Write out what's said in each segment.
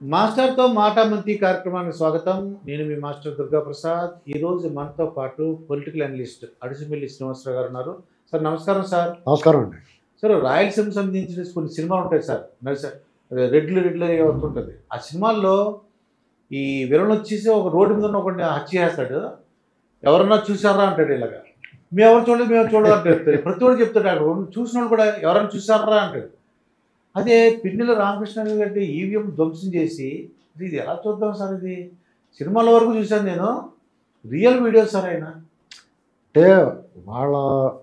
మాస్టర్తో మాటామంతి కార్యక్రమానికి స్వాగతం నేను మీ మాస్టర్ దుర్గా ప్రసాద్ ఈరోజు మనతో పాటు పొలిటికల్ అనలిస్ట్ అడిసిమిల్లి శ్రీనివాసరావు గారు ఉన్నారు సార్ నమస్కారం సార్ నమస్కారం అండి సార్ రాయలసీమ సంబంధించిన కొన్ని సినిమాలు ఉంటాయి సార్ మరి సార్ రెడ్లు రెడ్లు అని ఒకటి ఉంటుంది ఆ సినిమాల్లో ఈ విలన్ వచ్చేసి ఒక రోడ్డు మీద ఉన్న ఒకటి హత్య చేస్తాడు ఎవరన్నా చూసారా అంటాడు ఇలాగా మేము ఎవరు చూడలేదు మేము చూడలేదు అంటాడు ప్రతి ఒక్కరు చెప్తాడు అక్కడ ఉన్న- చూసిన వాళ్ళు కూడా ఎవరైనా చూసారా అంటాడు అదే పిన్నెల రామకృష్ణ గారి ఈవీఎం ధ్వంసం చేసి ఇది ఇది ఎలా చూద్దాం సార్ ఇది సినిమాల వరకు చూశాను నేను రియల్ వీడియో సార్ ఆయన అంటే వాళ్ళ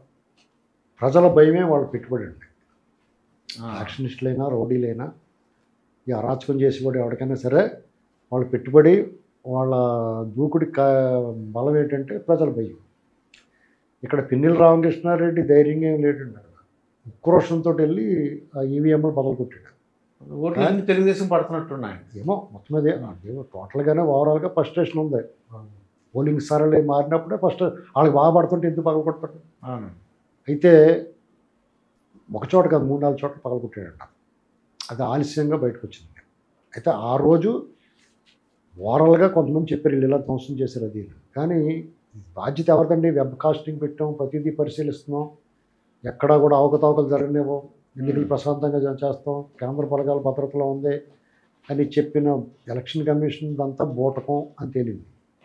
ప్రజల భయమే వాళ్ళ పెట్టుబడి అండి యాక్షనిస్టులైనా రౌడీలైనా ఈ అరాచకం చేసి కూడా ఎవరికైనా సరే వాళ్ళ పెట్టుబడి వాళ్ళ దూకుడి కా బలం ఏంటంటే ప్రజల భయం ఇక్కడ పిన్నెల రామకృష్ణారెడ్డి ధైర్యంగా ఏం లేడండి ఉక్రోషంతో వెళ్ళి ఆ ఈవీఎంలు బదులు కొట్టాడు ఓట్లు అన్ని తెలుగుదేశం పడుతున్నట్టున్నాయి ఏమో మొత్తం అదే ఏమో టోటల్గానే ఓవరాల్గా ఫస్ట్ స్టేషన్ ఉంది పోలింగ్ సరళి మారినప్పుడే ఫస్ట్ వాళ్ళకి బాగా పడుతుంటే ఎందుకు పగల కొడతాడు అవును అయితే ఒక చోట కాదు మూడు నాలుగు చోట్ల పగలగొట్టాడంట అది ఆలస్యంగా బయటకు వచ్చింది అయితే ఆ రోజు ఓవరాల్గా కొంతమంది చెప్పారు వీళ్ళు ఇలా ధ్వంసం చేశారు అది ఇది. కానీ బాధ్యత ఎవరిదండి వెబ్ కాస్టింగ్ పెట్టాం ప్రతిదీ పరిశీలిస్తున్నాం ఎక్కడా కూడా అవకతవకలు జరగనివ్వం ఎన్నికలు ప్రశాంతంగా జ- చేస్తాం కేంద్ర పథకాల భద్రతలో ఉంది అని చెప్పిన ఎలక్షన్ కమిషన్ అంతా బూటకం అని తేలింది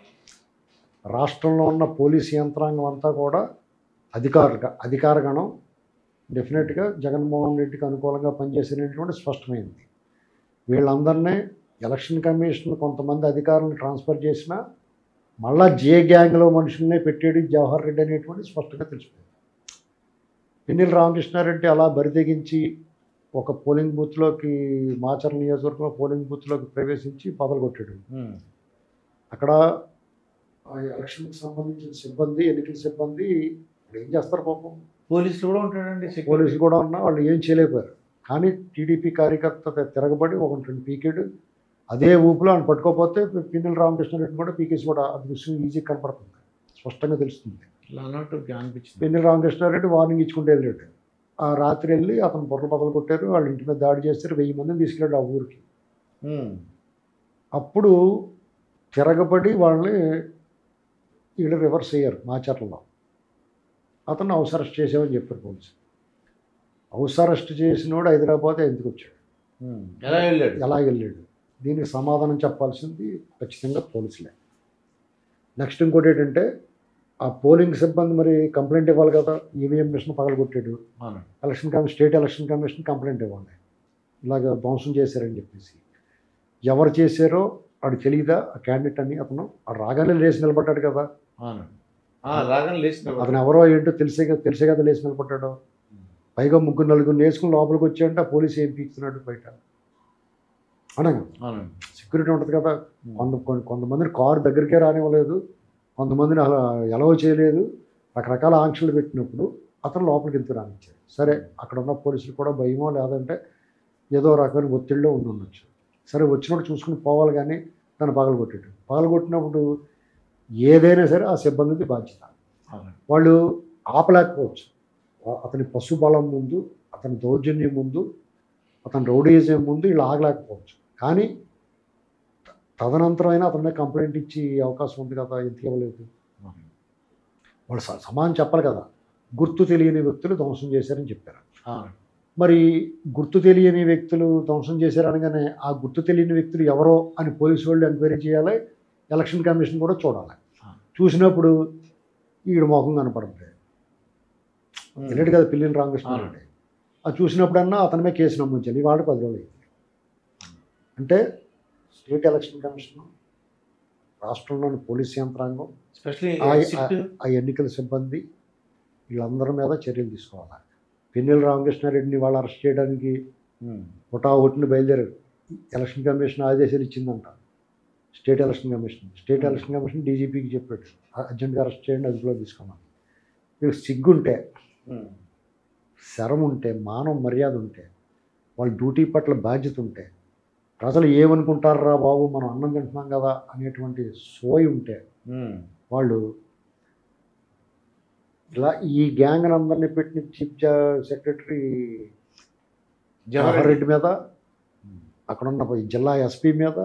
రాష్ట్రంలో ఉన్న పోలీస్ యంత్రాంగం అంతా కూడా అధికారులుగా అధికారగణం డెఫినెట్గా జగన్మోహన్ రెడ్డికి అనుకూలంగా పనిచేసినటువంటి స్పష్టమైంది వీళ్ళందరినీ ఎలక్షన్ కమిషన్ కొంతమంది అధికారులను ట్రాన్స్ఫర్ చేసినా మళ్ళా జే గ్యాంగ్లో మనుషుల్నే పెట్టేది జవహర్ రెడ్డి అనేటువంటి స్పష్టంగా తెలిసిపోయింది పిన్నెల రామకృష్ణారెడ్డి అలా బరితెగించి ఒక పోలింగ్ బూత్లోకి మాచర్ల నియోజకవర్గంలో పోలింగ్ బూత్లోకి ప్రవేశించి కొట్టాడు ఉమ్. అక్కడ ఆ ఎలక్షన్కి సంబంధించిన సిబ్బంది ఎన్నికల సిబ్బంది ఇప్పుడు ఏం చేస్తారు పాపం పోలీసులు కూడా ఉంటాడండి security. పోలీసులు కూడా ఉన్నా వాళ్ళు ఏం చేయలేకపోయారు కానీ టీడీపీ కార్యకర్త తి- తిరగబడి ఒక రెండు పీకేడు అదే ఊపులో ఆయన పట్టుకోకపోతే పిన్నెల రామకృష్ణారెడ్డి కూడా పీకేసి కూడా అది విషయం ఈజీ కనపడుతుంది స్పష్టంగా తెలుస్తుంది ఇలా అన్నట్టు అనిపించింది పిన్నెల రామకృష్ణారెడ్డి వార్నింగ్ ఇచ్చుకుంటే వెళ్ళాడు ఆ రాత్రి వెళ్ళి అతను బుర్ర బదలు కొట్టారు వాళ్ళ ఇంటి మీద దాడి చేస్తారు వెయ్యి మందిని తీసుకెళ్ళాడు ఆ ఊరికి ఉమ్. అప్పుడు తిరగబడి వాళ్ళని వీళ్ళు రివర్స్ అయ్యారు మాచర్లలో అతను హౌస్ అరెస్ట్ చేసామని చెప్పారు పోలీసు హౌస్ అరెస్ట్ చేసినోడు హైదరాబాద్ ఎందుకు వచ్చాడు ఉమ్. ఎలా వెళ్ళాడు ఎలా వెళ్ళాడు దీనికి సమాధానం చెప్పాల్సింది ఖచ్చితంగా పోలీసులే నెక్స్ట్ ఇంకోటి ఏంటంటే ఆ పోలింగ్ సిబ్బంది మరి కంప్లైంట్ ఇవ్వాలి కదా ఈవీఎం మిషన్ పగలగొట్టాడు అవును election commission state election commission complaint ఇవ్వండి ఇలాగ ధ్వంసం చేశారని చెప్పేసి ఎవరు చేశారో వాడు తెలియదా ఆ క్యాండిడేట్ అని అతను ఆ రాగానే లేచి నిలబడ్డాడు కదా అవును ఆ, రాగానే లేచిన అతను ఎవరో ఏంటో తెలిసే కదా తెలిసే కదా లేచి నిలబడ్డాడు పైగా ముగ్గురు నలుగురు నేర్చుకుని లోపలికి వచ్చాయంటే ఆ పోలీసు ఏం పీకుతున్నాడు బయట అనగా అవును సెక్యూరిటీ ఉంటుంది కదా కొంత కొన్- కొంతమందిని కారు దగ్గరికే రానివ్వలేదు కొంతమందిని అలా ఎలవ చేయలేదు రకరకాల ఆంక్షలు పెట్టినప్పుడు అతను లోపలికి వెళ్తూ రానిచ్చాడు సరే అక్కడ ఉన్న పోలీసులు కూడా భయమో లేదంటే ఏదో రకమైన ఒత్తిడిలో ఉండి ఉండొచ్చు సరే వచ్చినప్పుడు చూసుకుని పోవాలి కానీ దాన్ని పగలగొట్టాడు పగలగొట్టినప్పుడు ఏదైనా సరే ఆ సిబ్బందికి బాధ్యత అవును వాళ్ళు ఆపలేకపోవచ్చు ఆ- అతని పశుబలం ముందు అతని దౌర్జన్యం ముందు అతని రౌడీజం ముందు వీళ్ళు ఆగలేకపోవచ్చు కానీ తదనంతరమైనా అతని మీద కంప్లైంట్ ఇచ్చి అవకాశం ఉంది కదా ఎందుకు ఇవ్వలేదు అవును. వాళ్ళు స- సమానం చెప్పాలి కదా గుర్తు తెలియని వ్యక్తులు ధ్వంసం చేశారని చెప్పారు అవును మరి గుర్తు తెలియని వ్యక్తులు ధ్వంసం చేశారు అనగానే ఆ గుర్తు తెలియని వ్యక్తులు ఎవరో అని పోలీసు వాళ్ళు ఎంక్వైరీ చేయాలి ఎలక్షన్ కమిషన్ కూడా చూడాలి ఆ. చూసినప్పుడు ఈడు మొఖం కనపడుతుంది ఉమ్. వెళ్ళాడు కదా పిల్లిని రామకృష్ణ రెడ్డి అది చూసినప్పుడన్నా అతని మీద కేసు నమోదించాలి ఇవాళ పది రోజులు అయింది అంటే స్టేట్ ఎలక్షన్ కమిషన్ రాష్ట్రంలోని పోలీస్ యంత్రాంగం స్పెషల్లీ ఆ- సిట్ ఆ ఎన్నికల సిబ్బంది వీళ్ళందరి మీద చర్యలు తీసుకోవాలి పిన్నెల రామకృష్ణారెడ్డిని వాళ్ళు అరెస్ట్ చేయడానికి ఉమ్. ఒకటా ఒకటిని బయలుదేరారు ఎలక్షన్ కమిషన్ ఆదేశాలు ఇచ్చిందంట state election commission state election commission డీజీపీకి చెప్పాడు అర్జెంట్గా అరెస్ట్ చేయండి అదుపులో తీసుకోమని వీళ్ళకి సిగ్గుంటే ఉమ్. శరం ఉంటే మానవ మర్యాద ఉంటే వాళ్ళ డ్యూటీ పట్ల బాధ్యత ఉంటే ప్రజలు ఏమనుకుంటారా బాబు మనం అన్నం తింటున్నాం కదా అనేటువంటి సోయి ఉంటే ఉమ్. వాళ్ళు ఇలా ఈ గ్యాంగ్ అందరినీ పెట్టిన చీఫ్ సెక్రటరీ జవహర్ జవహర్ రెడ్డి మీద అక్కడున్న ఈ జిల్లా ఎస్పీ మీద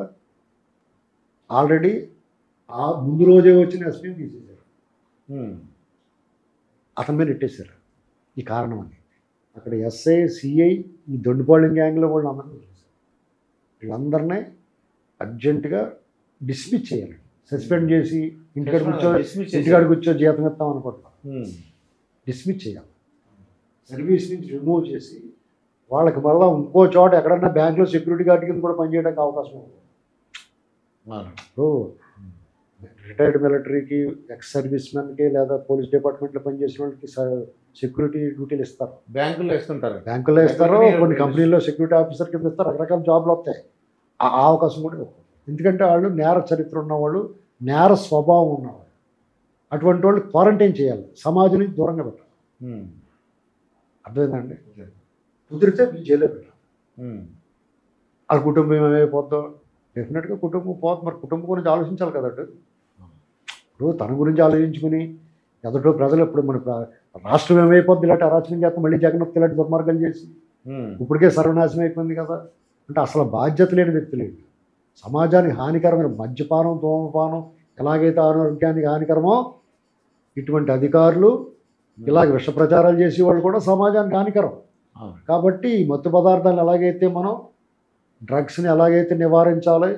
ఆల్రెడీ ఆ ముందు రోజే వచ్చిన ఎస్పీని తీసేశారు ఉమ్. అతని మీద నెట్టేశారు ఈ కారణం అని అక్కడ ఎస్ఐ సిఐ ఈ దొడ్డుపాళెం గ్యాంగ్లో వాళ్ళు అందరూ వీళ్ళందరినీ అర్జెంటుగా డిస్మిస్ చేయాలి సస్పెండ్ చేసి ఇంటికాడ కూర్చో Dismiss చేశారు. ఇంటికాడ కూర్చో జీతం ఇస్తాం అనుకుంటున్నాం ఉమ్. డిస్మిస్ చేయాలి సర్వీస్ నుంచి రిమూవ్ చేసి వాళ్ళకి మళ్ళీ ఇంకో చోట ఎక్కడన్నా బ్యాంకులో సెక్యూరిటీ గార్డ్ కింద కూడా పనిచేయడానికి అవకాశం ఉంది అవును. ఇప్పుడు రిటైర్డ్ మిలిటరీకి ఎక్స్ సర్వీస్ మెన్కి లేదా పోలీస్ డిపార్ట్మెంట్లో పనిచేసిన వాళ్ళకి సెక్యూరిటీ డ్యూటీలు ఇస్తారు బ్యాంకుల్లో వేస్తుంటారు బ్యాంకుల్లో ఇస్తారు Security కొన్ని duties. కంపెనీల్లో సెక్యూరిటీ ఆఫీసర్ కింద ఇస్తారు రకరకాల జాబ్లు వస్తాయి ఆ ఆ అవకాశం కూడా ఇవ్వకూడదు. ఎందుకంటే వాళ్ళు నేర చరిత్ర ఉన్నవాళ్ళు నేర స్వభావం ఉన్నవాళ్ళు అటువంటి వాళ్ళు క్వారంటైన్ చేయాలి సమాజం నుంచి దూరంగా పెట్టాలి ఉమ్. అర్థమైందండి కుదిరితే మీ జైల్లో పెట్టాలి ఉమ్. వాళ్ళ కుటుంబం ఏమైపోద్దో డెఫినెట్గా కుటుంబం పోతుంది మరి కుటుంబం గురించి ఆలోచించాలి కదట ఇప్పుడు తన గురించి ఆలోచించుకుని ఎదుటో ప్రజలు ఇప్పుడు మన ప్ర- రాష్ట్రం ఏమైపోద్ది ఇలాంటి అరాచకం చేస్తాం మళ్ళీ జగన్ ఇలాంటి దుర్మార్గాలు చేసి ఉమ్. ఇప్పటికే సర్వనాశనం అయిపోయింది కదా అంటే అసలు బాధ్యత లేని వ్యక్తులు వీళ్ళు. సమాజానికి హానికరమైన మద్యపానం ధూమపానం ఎలాగైతే ఆరోగ్యానికి హానికరమో ఇటువంటి అధికారులు ఇలాగ విష ప్రచారాలు చేసే వాళ్ళు కూడా సమాజానికి హానికరం అవును. కాబట్టి ఈ మత్తు పదార్థాలను ఎలాగైతే మనం డ్రగ్స్ని ఎలాగైతే నివారించాలి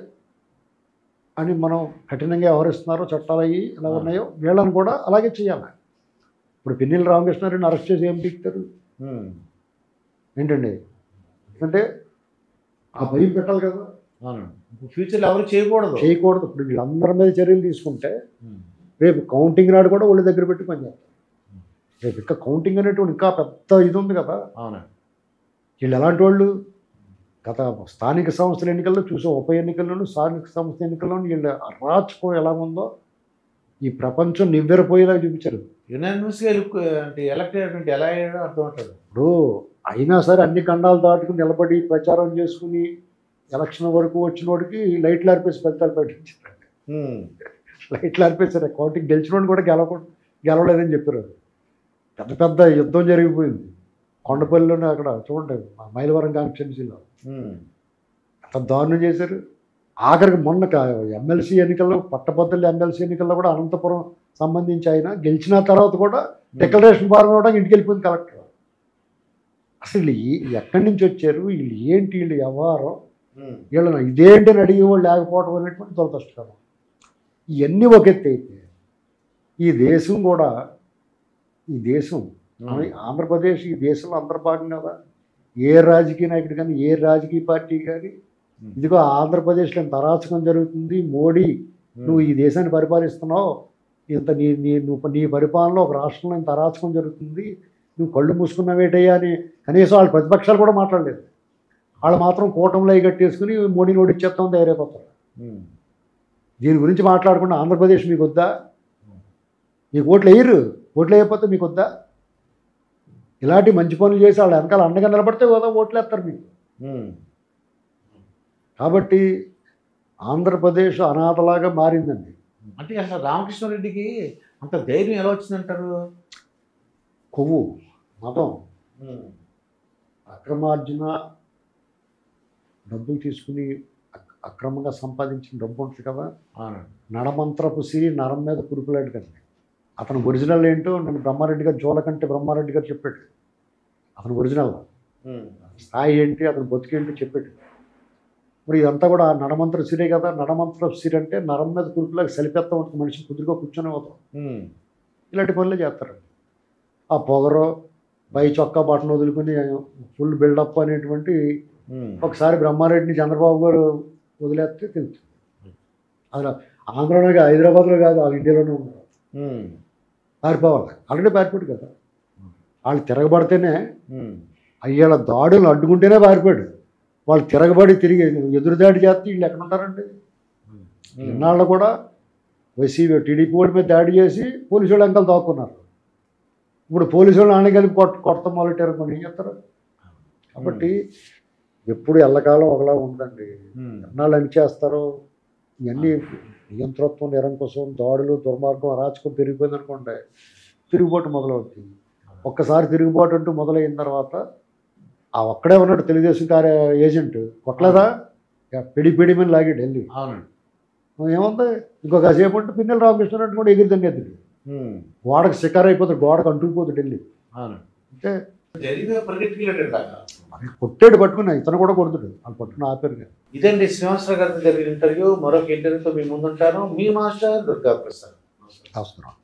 అని మనం కఠినంగా వ్యవహరిస్తున్నారో చట్టాలు అయ్యి ఎలా ఉన్నాయో వీళ్ళని కూడా అలాగే చేయాలి ఇప్పుడు పిన్నెల రామకృష్ణారెడ్డిని అరెస్ట్ చేసి ఏం పీకుతారు ఉమ్. ఏంటండి ఎందుకంటే ఆ భయం పెట్టాలి కదా అవును ఫ్యూచర్లో ఎవరు చేయకూడదు చేయకూడదు ఇప్పుడు వీళ్ళందరి మీద చర్యలు తీసుకుంటే ఉమ్. రేపు కౌంటింగ్ నాడు కూడా ఒళ్ళు దగ్గర పెట్టి పనిచేస్తారు రేపు ఇంకా కౌంటింగ్ అనేటువంటి ఇంకా పెద్ద ఇది ఉంది కదా అవును వీళ్ళు ఎలాంటి వాళ్ళు గత స్థానిక సంస్థల ఎన్నికల్లో చూసే ఉప ఎన్నికల్లోనూ స్థానిక సంస్థ ఎన్నికల్లోనూ వీళ్ళ అరాచకం ఎలా ఉందో ఈ ప్రపంచం నివ్వెరపోయేలా చూపించారు యునానిమస్గా ఎలు- అంటే ఎలక్ట్ అయ్యేటువంటి ఎలా అయ్యాడో అర్థం అవుతుంది ఇప్పుడు అయినా సరే అన్ని ఖండాలు దాటుకుని నిలబడి ప్రచారం చేసుకుని ఎలక్షన్ వరకు వచ్చిన వాడికి లైట్లు ఆర్పేసి ఫలితాలు ప్రకటించారు ఉమ్. లైట్లు ఆర్పేశారు కౌంటింగ్ గెలిచిన కూడా గెలవకూడదు గెలవలేదని చెప్పారు పెద్ద పెద్ద యుద్ధం జరిగిపోయింది కొండపల్లిలోనే అక్కడ చూడండి మా మైలవరం కాన్స్టిట్యున్సీలో ఉమ్. అంత దారుణం చేశారు ఆఖరికి మొన్న ఎమ్మెల్సీ ఎన్నికల్లో పట్టభద్రుల ఎమ్మెల్సీ ఎన్నికల్లో కూడా అనంతపురం సంబంధించి ఆయన గెలిచిన తర్వాత కూడా డిక్లరేషన్ ఫారం ఇవ్వడానికి ఇంటికి వెళ్ళిపోయింది కలెక్టర్ అసలు వీళ్ళు ఏ- ఎక్కడి నుంచి వచ్చారు వీళ్ళు ఏంటి వీళ్ళు వ్యవహారం ఉమ్. వీళ్ళని ఇదేంటి అని అడిగేవాళ్ళు లేకపోవడం అనేటువంటి దురదృష్టకరం ఇవన్నీ ఒక ఎత్తు అయితే ఈ దేశం కూడా ఈ దేశం మన ఆంధ్రప్రదేశ్ ఈ దేశంలో అంతర్భాగం కదా ఏ రాజకీయ నాయకుడు కానీ ఏ రాజకీయ పార్టీ కానీ Hmm. ఇదిగో ఆంధ్రప్రదేశ్లో ఇంత అరాచకం జరుగుతుంది మోడీ నువ్వు ఈ దేశాన్ని పరిపాలిస్తున్నావు ఇంత నీ నీ నువ్వు నీ పరిపాలనలో ఒక రాష్ట్రంలో ఇంత అరాచకం జరుగుతుంది నువ్వు కళ్ళు మూసుకున్నావేటయ్యా అని కనీసం వాళ్ళ ప్రతిపక్షాలు కూడా మాట్లాడలేదు వాళ్ళు మాత్రం కూటమిలో కట్టేసుకుని మోడీని ఓడిచ్చేస్తాం తయారైపోతారు ఉమ్. దీని గురించి మాట్లాడకుండా ఆంధ్రప్రదేశ్ మీకు వద్దా మీకు ఓట్లు వేయరు ఓట్లు వేయకపోతే మీకు వద్దా ఇలాంటి మంచి పనులు చేసి వాళ్ళు వెనకాల అండగా నిలబడితే కదా ఓట్లు వేస్తారు మీకు ఉమ్. కాబట్టి ఆంధ్రప్రదేశ్ అనాథలాగా మారిందండి అంటే అసలు రామకృష్ణారెడ్డికి అంత ధైర్యం ఎలా వచ్చిందంటారు కొవ్వు మతం ఉమ్. అక్రమార్జన డబ్బులు తీసుకుని అక్- అక్రమంగా సంపాదించిన డబ్బు ఉంటుంది కదా అవును నడమంత్రపు సిరి నరం మీద కురుకులాడు కండి అతను ఒరిజినల్ ఏంటో నేను బ్రహ్మారెడ్డి గారు జోలకంటే బ్రహ్మారెడ్డి గారు చెప్పాడు అతను ఒరిజినల్ ఉమ్. స్థాయి ఏంటి అతను బతికేంటి చెప్పాడు మరి ఇదంతా కూడా నడమంత్ర సిరే కదా నడమంత్ర సిరి అంటే నరం మీద కురుకులాగా సలిపెత్తా ఉంటుంది మనిషి కుదురుగా కూర్చొని పోతాం ఉమ్. ఇలాంటి పనులే చేస్తారు ఆ పొగరో పై చొక్కా బట్టను వదులుకుని ఫుల్ బిల్డప్ అనేటువంటి ఉమ్. ఒకసారి బ్రహ్మారెడ్డిని చంద్రబాబు గారు వదిలేస్తే తెలుస్తుంది అసలు ఆంధ్రలో కాదు, హైదరాబాద్లో కాదు వాళ్ళు ఇండియాలోనే ఉన్నారు ఉమ్. పారిపోవాలి ఆల్రెడీ పారిపోయాడు కదా వాళ్ళు తిరగబడితేనే ఉమ్. అయ్యాల దాడులు అడ్డుకుంటేనే పారిపోయాడు వాళ్ళు తిరగబడి తిరిగి ఎదురుదాడి చేస్తే వీళ్ళు ఎక్కడ ఉంటారండి ఉమ్. ఇన్నాళ్ళు కూడా వైసీపీ టీడీపీ వాళ్ళ మీద దాడి చేసి పోలీసు వాళ్ళు అంకలు దాక్కున్నారు ఇప్పుడు పోలీసు వాళ్ళు నాన్న కలిపి కొట్ట కొడతాం మొదలెట్టారు మరి ఏం చేస్తారు కాబట్టి ఎప్పుడు ఎల్లకాలం ఒకలా ఉందండి ఉమ్. ఎన్నాళ్ళు అని చేస్తారో ఇవన్నీ నియంతృత్వం నిరంకుశం దాడులు దుర్మార్గం అరాచకం పెరిగిపోయింది అనుకోండి తిరుగుబాటు మొదలవుతుంది ఒక్కసారి తిరుగుబాటు అంటూ మొదలైన తర్వాత ఆ ఒక్కడే ఉన్నాడు తెలుగుదేశం కార్య ఏజెంట్ కొట్టలేదా ఇక పిడి పిడి మీద లాగాడు వెళ్ళి అవునండి ఏముంది ఇంకొక సేపు ఉంటే పిన్నెల రామకృష్ణ కూడా ఎగిరిదండి ఎదురు ఉమ్, గోడకు శిఖర్ అయిపోతుంది గోడకు అంటుకుపోతుంది వెళ్ళి అవునండి అంటే జరిగిన పరిగెట్టుకెళ్ళాడు దాకా మరి కొట్టాడు పట్టుకుని ఇతను కూడా కొడుతుడు వాళ్ళు పట్టుకుని ఆపారు కదా. ఇదండి శ్రీనివాసరావు గారితో జరిగిన ఇంటర్వ్యూ మరొక ఇంటర్వ్యూతో మీ ముందుంటాను మీ మాస్టర్ దుర్గా ప్రసాద్ నమస్కారం